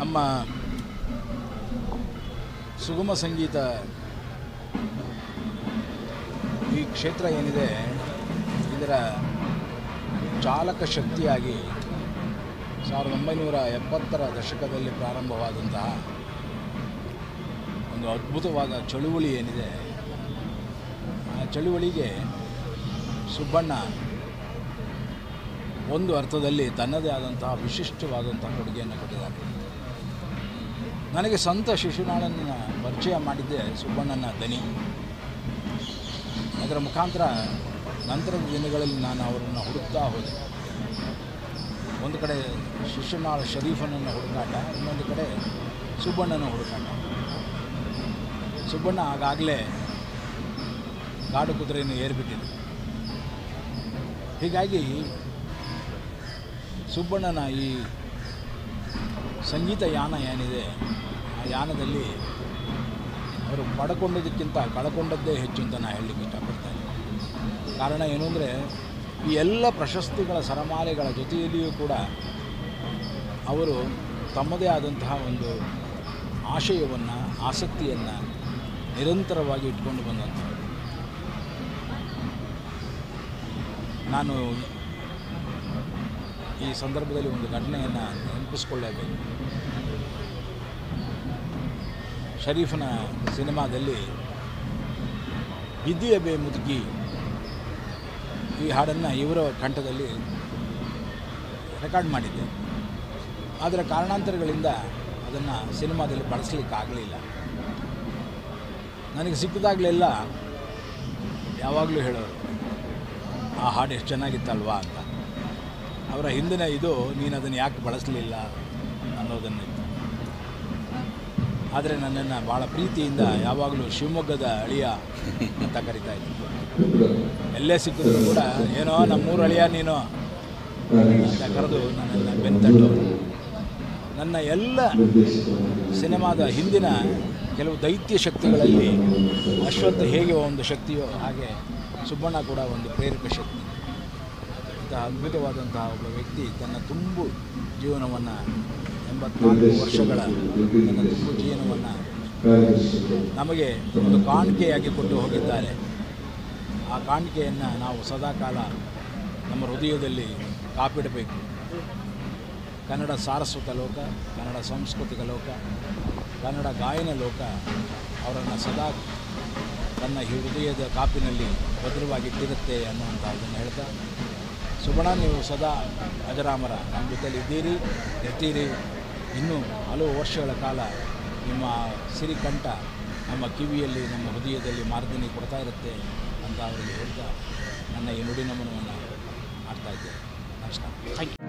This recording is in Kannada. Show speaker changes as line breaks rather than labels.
ನಮ್ಮ ಸುಗಮ ಸಂಗೀತ ಈ ಕ್ಷೇತ್ರ ಏನಿದೆ ಇದರ ಚಾಲಕ ಶಕ್ತಿಯಾಗಿ ಸಾವಿರದ ಒಂಬೈನೂರ ಎಪ್ಪತ್ತರ ದಶಕದಲ್ಲಿ ಪ್ರಾರಂಭವಾದಂತಹ ಒಂದು ಅದ್ಭುತವಾದ ಚಳುವಳಿ ಏನಿದೆ ಆ ಚಳುವಳಿಗೆ ಸುಬ್ಬಣ್ಣ ಒಂದು ಅರ್ಥದಲ್ಲಿ ತನ್ನದೇ ಆದಂತಹ ವಿಶಿಷ್ಟವಾದಂತಹ ಕೊಡುಗೆಯನ್ನು ಕೊಟ್ಟಿದ್ದಾರೆ ನನಗೆ ಸಂತ ಶಿಶುನಾಳನ್ನು ಪರಿಚಯ ಮಾಡಿದ್ದೆ ಸುಬ್ಬಣ್ಣನ ದನಿ ಅದರ ಮುಖಾಂತರ ನಂತರದ ದಿನಗಳಲ್ಲಿ ನಾನು ಅವರನ್ನು ಹುಡುಕ್ತಾ ಹೋದೆ ಒಂದು ಕಡೆ ಶಿಶುನಾಳ ಶರೀಫನನ್ನು ಹುಡುಕಾಟ ಇನ್ನೊಂದು ಕಡೆ ಸುಬ್ಬಣ್ಣನ ಹುಡುಕಾಟ ಸುಬ್ಬಣ್ಣ ಆಗಾಗಲೇ ಗಾಡು ಕುದುರೆಯನ್ನು ಏರಿಬಿಟ್ಟಿದೆ ಹೀಗಾಗಿ ಸುಬ್ಬಣ್ಣನ ಈ ಸಂಗೀತ ಯಾನ ಏನಿದೆ ಆ ಯಾನದಲ್ಲಿ ಅವರು ಪಡ್ಕೊಂಡದಕ್ಕಿಂತ ಕಳ್ಕೊಂಡದ್ದೇ ಹೆಚ್ಚು ಅಂತ ನಾನು ಹೇಳಲಿಕ್ಕೆ ಇಷ್ಟಪಡ್ತೇನೆ ಕಾರಣ ಏನು ಅಂದರೆ ಈ ಎಲ್ಲ ಪ್ರಶಸ್ತಿಗಳ ಸರಮಾಲೆಗಳ ಜೊತೆಯಲ್ಲಿಯೂ ಕೂಡ ಅವರು ತಮ್ಮದೇ ಆದಂತಹ ಒಂದು ಆಶಯವನ್ನು ಆಸಕ್ತಿಯನ್ನು ನಿರಂತರವಾಗಿ ಇಟ್ಕೊಂಡು ಬಂದಂಥವ್ರು ನಾನು ಈ ಸಂದರ್ಭದಲ್ಲಿ ಒಂದು ಘಟನೆಯನ್ನು ನೆನಪಿಸ್ಕೊಳ್ಳೇಬೇಕು ಶರೀಫನ ಸಿನಿಮಾದಲ್ಲಿ ಬಿದ್ದಿಯ ಬೇ ಮುದುಕಿ ಈ ಹಾಡನ್ನು ಇವರ ಕಂಠದಲ್ಲಿ ರೆಕಾರ್ಡ್ ಮಾಡಿದ್ದೆ ಆದರೆ ಕಾರಣಾಂತರಗಳಿಂದ ಅದನ್ನು ಸಿನಿಮಾದಲ್ಲಿ ಬಳಸಲಿಕ್ಕೆ ಆಗಲಿಲ್ಲ ನನಗೆ ಸಿಕ್ಕಿದಾಗಲೆಲ್ಲ ಯಾವಾಗಲೂ ಹೇಳೋರು ಆ ಹಾಡು ಎಷ್ಟು ಚೆನ್ನಾಗಿತ್ತಲ್ವಾ ಅಂತ ಅವರ ಹಿಂದಿನ ಇದು ನೀನು ಅದನ್ನು ಯಾಕೆ ಬಳಸಲಿಲ್ಲ ಅನ್ನೋದನ್ನಿತ್ತು ಆದರೆ ನನ್ನನ್ನು ಭಾಳ ಪ್ರೀತಿಯಿಂದ ಯಾವಾಗಲೂ ಶಿವಮೊಗ್ಗದ ಅಳಿಯ ಅಂತ ಕರಿತಾ ಇದ್ರು ಎಲ್ಲೇ ಸಿಕ್ಕಿದ್ರು ಕೂಡ ಏನೋ ನಮ್ಮೂರು ಅಳಿಯ ನೀನು ಅಂತ ಕರೆದು ನನ್ನನ್ನು ಬೆಂತಟ್ಟೋರು ನನ್ನ ಎಲ್ಲ ಸಿನಿಮಾದ ಹಿಂದಿನ ಕೆಲವು ದೈತ್ಯ ಶಕ್ತಿಗಳಲ್ಲಿ ಅಶ್ವತ್ಥ ಹೇಗೆ ಒಂದು ಶಕ್ತಿಯೋ ಹಾಗೆ ಸುಬ್ಬಣ್ಣ ಕೂಡ ಒಂದು ಪ್ರೇರಕ ಶಕ್ತಿ ಇಂತಹ ಅದ್ಭುತವಾದಂತಹ ಒಬ್ಬ ವ್ಯಕ್ತಿ ತನ್ನ ತುಂಬು ಜೀವನವನ್ನು ಎಂಬತ್ನಾಲ್ಕು ವರ್ಷಗಳ ತನ್ನ ತುಂಬು ಜೀವನವನ್ನು ನಮಗೆ ಒಂದು ಕಾಣಿಕೆಯಾಗಿ ಕೊಟ್ಟು ಹೋಗಿದ್ದಾರೆ ಆ ಕಾಣಿಕೆಯನ್ನು ನಾವು ಸದಾಕಾಲ ನಮ್ಮ ಹೃದಯದಲ್ಲಿ ಕಾಪಿಡಬೇಕು ಕನ್ನಡ ಸಾರಸ್ವತ ಲೋಕ ಕನ್ನಡ ಸಾಂಸ್ಕೃತಿಕ ಲೋಕ ಕನ್ನಡ ಗಾಯನ ಲೋಕ ಅವರನ್ನು ಸದಾ ತನ್ನ ಈ ಹೃದಯದ ಕಾಪಿನಲ್ಲಿ ಭದ್ರವಾಗಿಟ್ಟಿರುತ್ತೆ ಅನ್ನುವಂಥದ್ದನ್ನು ಹೇಳ್ತಾ ಸುಬಣ ನೀವು ಸದಾ ಅಜರಾಮರ ನಮ್ಮ ಜೊತೆಲಿ ಇದ್ದೀರಿ ಇರ್ತೀರಿ ಇನ್ನೂ ಹಲವು ವರ್ಷಗಳ ಕಾಲ ನಿಮ್ಮ ಸಿರಿಕಂಠ ನಮ್ಮ ಕಿವಿಯಲ್ಲಿ ನಮ್ಮ ಹೃದಯದಲ್ಲಿ ಮಾರ್ದನಿ ಕೊಡ್ತಾ ಇರುತ್ತೆ ಅಂತ ಅವರಿಗೆ ಹೇಳ್ತಾ ನನ್ನ ಈ ನುಡಿ ನಮನವನ್ನು ಮಾಡ್ತಾ ಇದ್ದೇನೆ ನಮಸ್ಕಾರ ಥ್ಯಾಂಕ್ ಯು